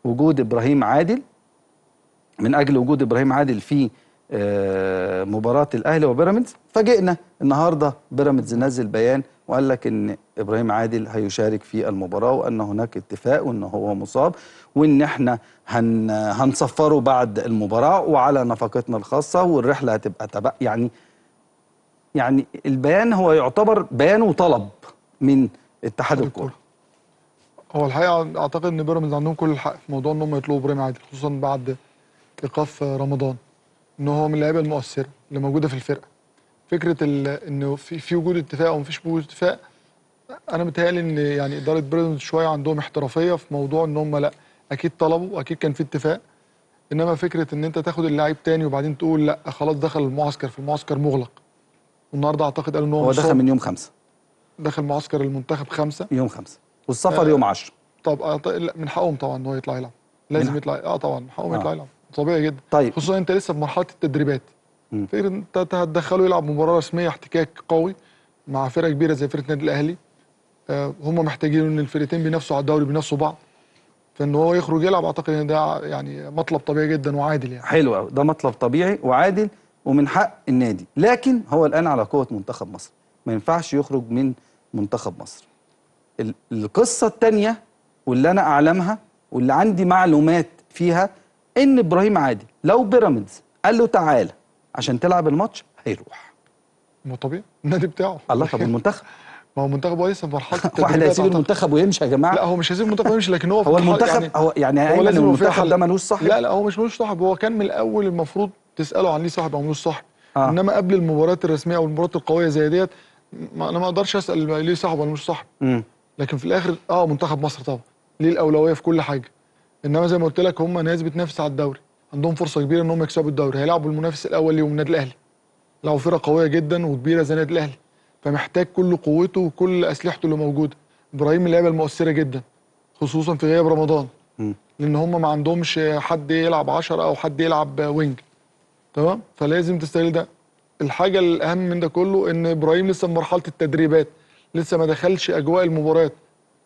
وجود ابراهيم عادل من اجل وجود ابراهيم عادل في آه، مباراه الاهلي وبيراميدز فاجئنا النهارده بيراميدز نزل بيان وقال لك ان ابراهيم عادل هيشارك في المباراه وان هناك اتفاق وان هو مصاب وان احنا هن هنصفره بعد المباراه وعلى نفقتنا الخاصه والرحله هتبقى تبع يعني يعني البيان هو يعتبر بيان وطلب من اتحاد الكوره هو الحقيقه اعتقد ان بيراميدز عندهم كل الحق في موضوع ان هم يطلبوا ابراهيم عادل خصوصا بعد ايقاف رمضان ان هو من اللعيبه المؤثره اللي موجوده في الفرقه فكره ال- انه في في وجود اتفاق او مفيش وجود اتفاق انا متهيألي ان يعني اداره بيراميدز شويه عندهم احترافيه في موضوع ان هم لا اكيد طلبوا واكيد كان في اتفاق انما فكره ان انت تاخد اللعيب تاني وبعدين تقول لا خلاص دخل المعسكر في المعسكر مغلق والنهارده اعتقد قالوا ان هو هو دخل مصاب. من يوم خمسة دخل معسكر المنتخب خمسة يوم خمسة والسفر آه. يوم 10 طب أعت- لا، من حقهم طبعا ان هو يطلع يلعب لازم من- يطلع اه طبعا من حقهم آه. يطلع يلعب طبيعي جدا طيب. خصوصا انت لسه في مرحله التدريبات مم. فكره ان انت هتدخله يلعب مباراه رسميه احتكاك قوي مع فرقه كبيره زي فرقه النادي الاهلي آه هم محتاجين ان الفرقتين بينافسوا على الدوري بينافسوا بعض فان هو يخرج يلعب اعتقد ان ده يعني مطلب طبيعي جدا وعادل يعني حلو قوي ده مطلب طبيعي وعادل ومن حق النادي لكن هو الان على قوه منتخب مصر ما ينفعش يخرج من منتخب مصر ال- القصه الثانيه واللي انا اعلمها واللي عندي معلومات فيها ان ابراهيم عادل لو بيراميدز قال له تعالى عشان تلعب الماتش هيروح ما هو طبيعي النادي بتاعه الله طب المنتخب ما هو المنتخب هو لسه في مرحله التدريبات واحد هيسيب أعتقد. المنتخب ويمشي يا جماعه لا هو مش هيسيب المنتخب يمشي لكن هو في هو مرحلة- المنتخب هو يعني هو ايمن لازم يبقى فيه المنتخب حل. ده ملوش صاحب لا لا هو مش ملوش صاحب هو كان من الاول المفروض تساله عن ليه صاحب او ملوش صاحب آه. آه. انما قبل المباريات الرسميه او المباريات القويه زي ديت ما انا ما اقدرش اسال ليه صاحب ولا مش صاحب مم. لكن في الاخر اه منتخب مصر طبعا ليه الاولويه في كل حاجه انما زي ما قلت لك هم ناس بتنافس على الدوري عندهم فرصه كبيره ان هم يكسبوا الدوري هيلعبوا المنافس الاول ليهم النادي الاهلي لعبوا فرقه قويه جدا وكبيره زي النادي الاهلي فمحتاج كل قوته وكل اسلحته اللي موجوده ابراهيم من اللعيبه المؤثره جدا خصوصا في غياب رمضان مم. لان هم ما عندهمش حد يلعب 10 او حد يلعب وينج تمام فلازم تستغل ده الحاجه الاهم من ده كله ان ابراهيم لسه في مرحله التدريبات لسه ما دخلش اجواء المباريات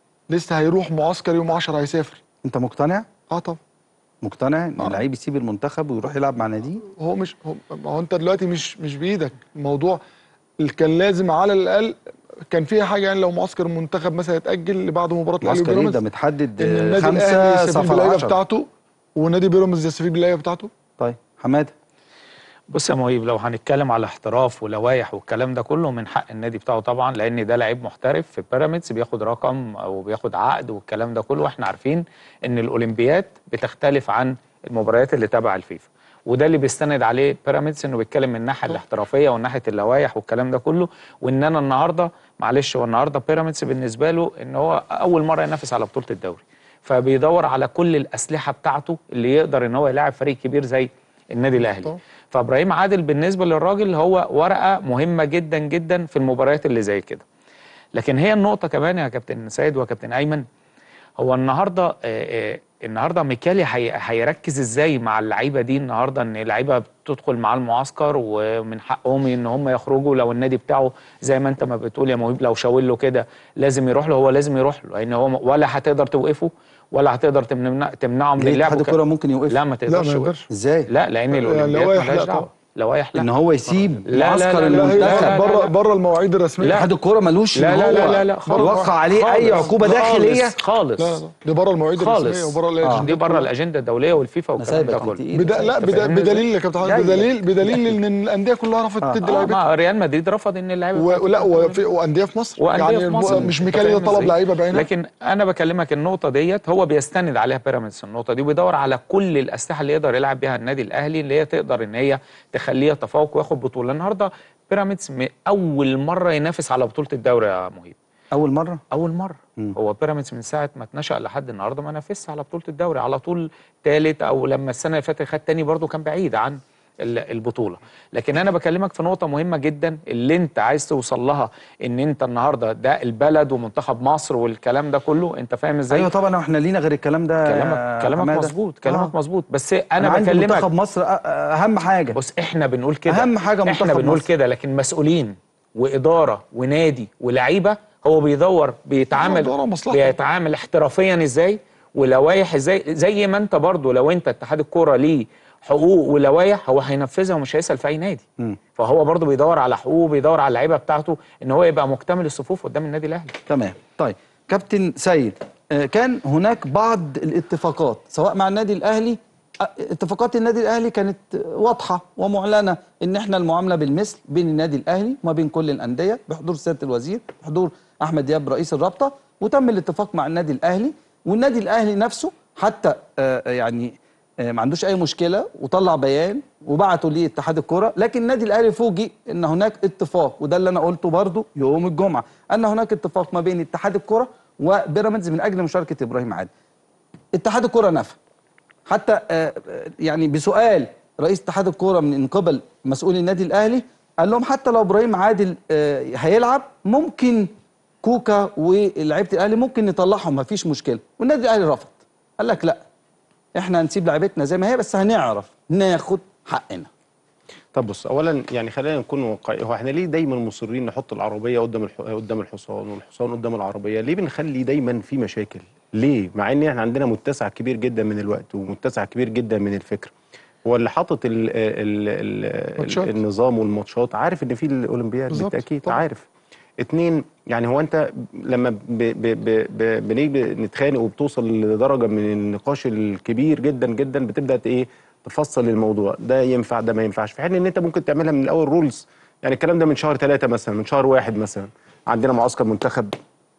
لسه هيروح معسكر يوم 10 هيسافر انت مقتنع اه طبعا مقتنع ان آه. اللعيب يسيب المنتخب ويروح يلعب مع ناديه هو مش هو, ما هو انت دلوقتي مش مش بايدك الموضوع اللي كان لازم على الاقل كان فيها حاجه يعني لو معسكر المنتخب مثلا يتاجل لبعد مباراه الاهلي معسكر ايه وبيراميدز ده متحدد ان آه، النادي خمسة الاهلي يستفيد صفر باللعيبه 10 بتاعته ونادي بيراميدز يستفيد باللعيبه بتاعته طيب حماده بص يا مهيب لو هنتكلم على احتراف ولوائح والكلام ده كله من حق النادي بتاعه طبعا لان ده لعيب محترف في بيراميدز بياخد رقم او بياخد عقد والكلام ده كله واحنا عارفين ان الاولمبياد بتختلف عن المباريات اللي تبع الفيفا وده اللي بيستند عليه بيراميدز انه بيتكلم من الناحيه الاحترافيه ومن ناحيه اللوائح والكلام ده كله وان انا النهارده معلش هو النهارده بيراميدز بالنسبه له ان هو اول مره ينافس على بطوله الدوري فبيدور على كل الاسلحه بتاعته اللي يقدر ان هو يلاعب فريق كبير زي النادي الاهلي طبعا. فابراهيم عادل بالنسبه للراجل هو ورقه مهمه جدا جدا في المباريات اللي زي كده لكن هي النقطه كمان يا كابتن سيد وكابتن ايمن هو النهارده آه، آه، النهارده ميكالي هي- هيركز ازاي مع اللعيبه دي النهارده ان اللعيبه بتدخل مع المعسكر ومن حقهم ان هم يخرجوا لو النادي بتاعه زي ما انت ما بتقول يا مهيب لو شاور له كده لازم يروح له هو لازم يروح له لان هو ولا هتقدر توقفه ولا هتقدر تمنع تمنعه من ليه اللعب اتحاد وك- الكوره ممكن يوقف لا ما تقدرش ما توقف. يقدرش. ازاي لا لان لا، الاولمبياد لوائح مالهاش لا دعوه طبعا. لوائح لا ان هو يسيب لا، لا، معسكر لا، لا، المنتخب لا، لا، بره لا. بره المواعيد الرسميه اتحاد الكوره ملوش لا إن لا هو لا لا لا خالص يوقع عليه اي خالص. عقوبه داخليه خالص لا لا لا دي بره المواعيد خالص الرسميه وبره آه. الأجندات دي بره كلها. الاجنده الدوليه والفيفا والكلام مسائل ده كان كله تقيل. بدا لا أنت بدا فاهمني بدليل يا كابتن جاي حماد لك. بدليل بدليل ان الانديه كلها رفضت آه. تدي آه لعيبتها ما ريال مدريد رفض ان اللعيبه و- بتاعته لا تاخد وفي وانديه في مصر وانديه يعني في مصر مش أنت ميكالي ده فاهم طلب إزاي؟ لعيبه بعينها لكن انا بكلمك النقطه ديت هو بيستند عليها بيراميدز النقطه دي وبيدور على كل الاسلحه اللي يقدر يلعب بيها النادي الاهلي اللي هي تقدر ان هي تخليه يتفوق وياخد بطوله النهارده بيراميدز م- اول مره ينافس على بطوله الدوري يا مهيب اول مره اول مره مم. هو بيراميدز من ساعه ما اتنشأ لحد النهارده ما نافسش على بطوله الدوري على طول ثالث او لما السنه اللي فاتت خد تاني برضه كان بعيد عن ال- البطوله لكن انا بكلمك في نقطه مهمه جدا اللي انت عايز توصل لها ان انت النهارده ده البلد ومنتخب مصر والكلام ده كله انت فاهم ازاي ايوه طبعا احنا لينا غير الكلام ده يا كلامك كلامك حمادة. مظبوط كلامك آه. مظبوط بس انا, انا عندي بكلمك منتخب مصر أ- اهم حاجه بص احنا بنقول كده أهم حاجة احنا منتخب بنقول مصر. كده لكن مسؤولين واداره ونادي ولعيبه هو بيدور بيتعامل بيدور على مصلحته. بيتعامل احترافيا ازاي ولوائح ازاي زي ما انت برضو لو انت اتحاد الكوره ليه حقوق ولوائح هو هينفذها ومش هيسال في اي نادي مم. فهو برضو بيدور على حقوقه بيدور على اللعيبه بتاعته ان هو يبقى مكتمل الصفوف قدام النادي الاهلي تمام طيب كابتن سيد آه، كان هناك بعض الاتفاقات سواء مع النادي الاهلي آه، اتفاقات النادي الاهلي كانت واضحه ومعلنه ان احنا المعامله بالمثل بين النادي الاهلي وما بين كل الانديه بحضور سياده الوزير بحضور احمد دياب رئيس الرابطه وتم الاتفاق مع النادي الاهلي والنادي الاهلي نفسه حتى آه، يعني آه، ما عندوش اي مشكله وطلع بيان وبعته لاتحاد الكره لكن النادي الاهلي فوجئ ان هناك اتفاق وده اللي انا قلته برضو يوم الجمعه ان هناك اتفاق ما بين اتحاد الكره وبيراميدز من اجل مشاركه ابراهيم عادل اتحاد الكره نفى حتى آه، آه، يعني بسؤال رئيس اتحاد الكوره من قبل مسؤولي النادي الاهلي قال لهم حتى لو ابراهيم عادل آه، هيلعب ممكن كوكا ولاعيبه الاهلي ممكن نطلعهم مفيش مشكله والنادي الاهلي رفض قال لك لا احنا هنسيب لعيبتنا زي ما هي بس هنعرف ناخد حقنا طب بص اولا يعني خلينا نكون واقعي هو احنا ليه دايما مصرين نحط العربيه قدام الح... قدام الحصان والحصان قدام العربيه ليه بنخلي دايما في مشاكل ليه مع ان احنا عندنا متسع كبير جدا من الوقت ومتسع كبير جدا من الفكر هو اللي حاطط ال... ال... ال... ماتشات. النظام والماتشات عارف ان في الاولمبياد بالظبط، بالتاكيد طبعا. عارف اتنين يعني هو انت لما ب... ب... ب... ب... بنيجي نتخانق وبتوصل لدرجه من النقاش الكبير جدا جدا بتبدا ايه تفصل الموضوع ده ينفع ده ما ينفعش في حين ان انت ممكن تعملها من الاول رولز يعني الكلام ده من شهر ثلاثة مثلا من شهر واحد مثلا عندنا معسكر منتخب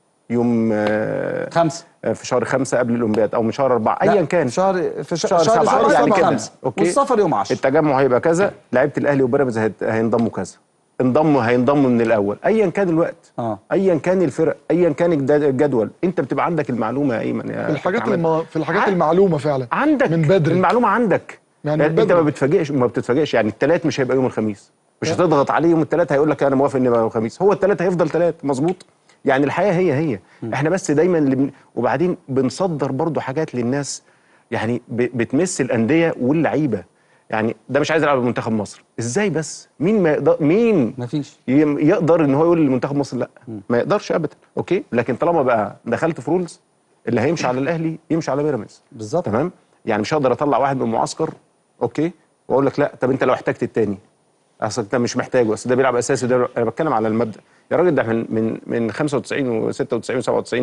يوم آه، خمسه آه، في شهر خمسة قبل الأولمبياد أو من شهر أربعة لا، أيا كان في شهر في شهر شهر, سبعة، شهر يعني سبعة كده. خمسة أوكي. والسفر يوم 10 التجمع هيبقى كذا لعيبة الأهلي وبيراميدز هيت- هينضموا كذا انضموا هينضموا من الأول أيا كان الوقت اه أيا كان الفرق أيا كان الجد- الجدول أنت بتبقى عندك المعلومة يا أيمن يا في الحاجات كابتن الم... في الحاجات عن- المعلومه فعلا عندك من بدري. المعلومه عندك يعني يعني من انت ما بدري. بتفاجئش ما بتتفاجئش يعني الثلاث مش هيبقى يوم الخميس مش هتضغط عليه يوم الثلاث هيقول لك انا موافق ان يبقى يوم الخميس هو الثلاث هيفضل ثلاث مظبوط يعني الحياه هي هي احنا بس دايما اللي بن... وبعدين بنصدر برضو حاجات للناس يعني ب... بتمس الانديه واللعيبه يعني ده مش عايز يلعب بمنتخب مصر ازاي بس مين ما يقدر مين مفيش يم- يقدر ان هو يقول لمنتخب مصر لا ما يقدرش ابدا اوكي لكن طالما بقى دخلت في رولز اللي هيمشي على الاهلي يمشي على بيراميدز بالظبط تمام يعني مش هقدر اطلع واحد من المعسكر اوكي واقول لك لا طب انت لو احتجت التاني اصل انت مش محتاجه اصل ده بيلعب اساسي وده انا بتكلم على المبدا يا راجل ده من من من 95 و96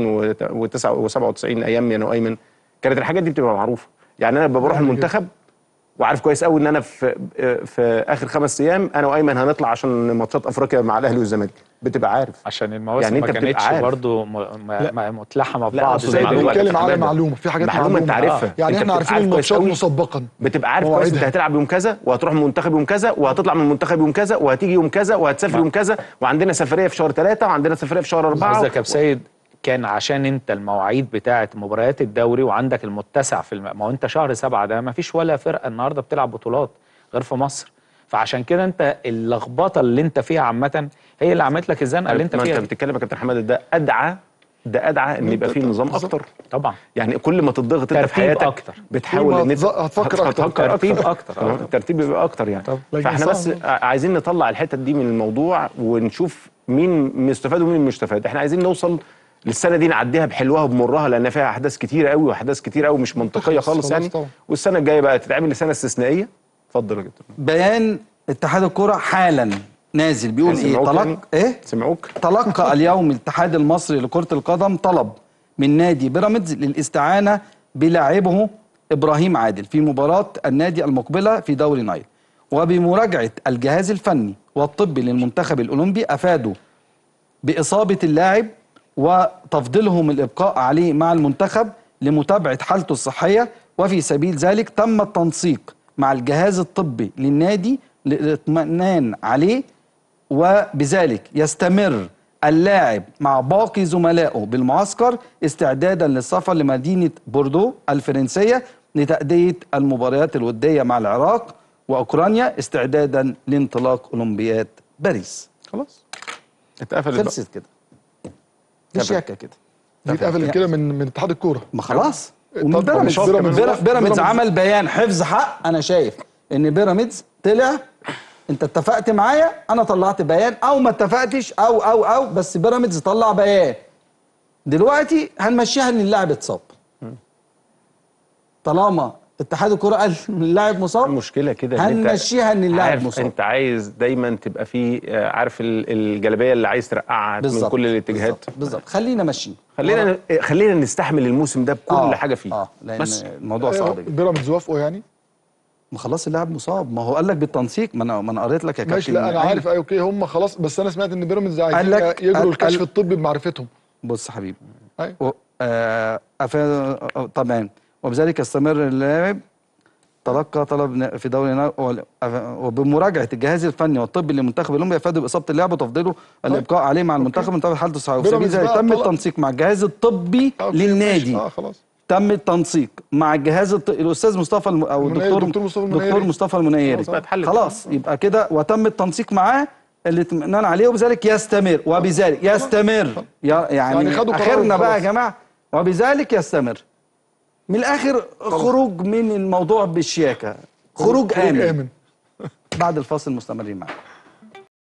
و97 و97 ايام يا نو ايمن كانت الحاجات دي بتبقى معروفه يعني انا بروح يعني المنتخب وعارف كويس قوي ان انا في في اخر خمس ايام انا وايمن هنطلع عشان ماتشات افريقيا مع الاهلي والزمالك بتبقى عارف عشان المواسم يعني ما انت بتبقى كانتش عارف. برضه م- م- م- متلحمه لا، ببعض أقصد زي زي احنا دلوقتي دلوقتي بنتكلم على حبايبي. معلومه في حاجات معلومة معلومه انت عارفها يعني انت احنا بتبقى عارفين عارف كويس الماتشات قوي. مسبقا بتبقى عارف كويس انت مواعيدها. هتلعب يوم كذا وهتروح من المنتخب يوم كذا وهتطلع من المنتخب يوم كذا وهتيجي يوم كذا وهتسافر يوم كذا وعندنا سفريه في شهر ثلاثه وعندنا سفريه في شهر اربعه قصدك يا أبو سيد كان عشان انت المواعيد بتاعه مباريات الدوري وعندك المتسع في الم... ما هو انت شهر سبعة ده ما فيش ولا فرقه النهارده بتلعب بطولات غير في مصر فعشان كده انت اللخبطه اللي انت فيها عامه هي اللي عملت لك الزنقه اللي انت ما فيها انت دي. بتتكلم يا كابتن حماده ده ادعى ده ادعى ان يبقى فيه نظام بالظبط. اكتر طبعا يعني كل ما تضغط انت في ترتيب حياتك أكتر. بتحاول كل ما ان انت هتز- هتفكر أكتر. ترتيب أكتر. تمام؟ آه. الترتيب بيبقى اكتر يعني لكن فاحنا بس صعب. عايزين نطلع الحتت دي من الموضوع ونشوف مين مستفاد ومين مش مستفاد احنا عايزين نوصل للسنه دي نعديها بحلوها وبمرها لان فيها احداث كتيره قوي واحداث كتيره قوي مش منطقيه تخلص خالص خلاص يعني طبعا. والسنه الجايه بقى تتعمل لسنه استثنائيه اتفضل يا كابتن بيان اتحاد الكرة حالا نازل بيقول ايه سمعوك طلق يعني؟ ايه سمعوك تلقى اليوم الاتحاد المصري لكرة القدم طلب من نادي بيراميدز للاستعانة بلاعبه إبراهيم عادل في مباراة النادي المقبلة في دوري نايل وبمراجعة الجهاز الفني والطبي للمنتخب الأولمبي أفادوا بإصابة اللاعب وتفضيلهم الإبقاء عليه مع المنتخب لمتابعة حالته الصحية وفي سبيل ذلك تم التنسيق مع الجهاز الطبي للنادي للاطمئنان عليه وبذلك يستمر اللاعب مع باقي زملائه بالمعسكر استعدادا للسفر لمدينة بوردو الفرنسية لتأدية المباريات الودية مع العراق وأوكرانيا استعدادا لانطلاق أولمبياد باريس خلاص اتقفلت بقى خلصت كده بشياكة كده دي اتقفلت كده من من اتحاد الكوره ما خلاص طب ومن بيراميدز مش بيراميدز بيرا- وقف. بيراميدز بيراميدز- عمل بيان حفظ حق انا شايف ان بيراميدز طلع انت اتفقت معايا انا طلعت بيان او ما اتفقتش او او او بس بيراميدز طلع بيان دلوقتي هنمشيها ان اللاعب اتصاب طالما اتحاد الكره قال اللاعب مصاب المشكله كده إن أنت هنمشيها ان اللاعب عارف مصاب انت عايز دايما تبقى فيه آه، عارف ال- الجلابيه اللي عايز ترقعها من بالظبط كل الاتجاهات بالظبط, بالظبط خلينا ماشيين خلينا خلينا نستحمل الموسم ده بكل آه، حاجه فيه اه لان بس الموضوع صعب جدا بيراميدز وافقوا يعني ما خلاص اللاعب مصاب ما هو قال لك بالتنسيق ما انا ما انا قريت لك يا كابتن ماشي لا انا أيمن. عارف ايوه اوكي هم خلاص بس انا سمعت ان بيراميدز قال عايزين لك- يجروا قال- الكشف قال- الطبي بمعرفتهم بص يا حبيبي ايوه و... آه... أف... طبعا وبذلك يستمر اللاعب تلقى طلب ن- في دوري نا- وال- أف- وبمراجعه الجهاز الفني والطبي لمنتخب الاولمبي يفادوا باصابه اللاعب وتفضيله الابقاء عليه مع المنتخب من طرف حالته الصحيه وفي سبيل بيراميدز ذلك بقى تم طلع- التنسيق مع الجهاز الطبي آه، أوكي، للنادي ماشي. اه خلاص تم التنسيق مع الجهاز الط... الاستاذ مصطفى الم... او المنيري، الدكتور دكتور مصطفى المنيري. دكتور مصطفى المنيري خلاص بقى اتحلت. خلاص يبقى كده وتم التنسيق معاه الاطمئنان عليه وبذلك يستمر وبذلك يستمر يا- يعني, يعني خدوا قرار اخرنا بقى يا وخلاص. جماعه وبذلك يستمر من الاخر خروج من الموضوع بالشياكه خروج خروج امن امن بعد الفاصل مستمرين معاكم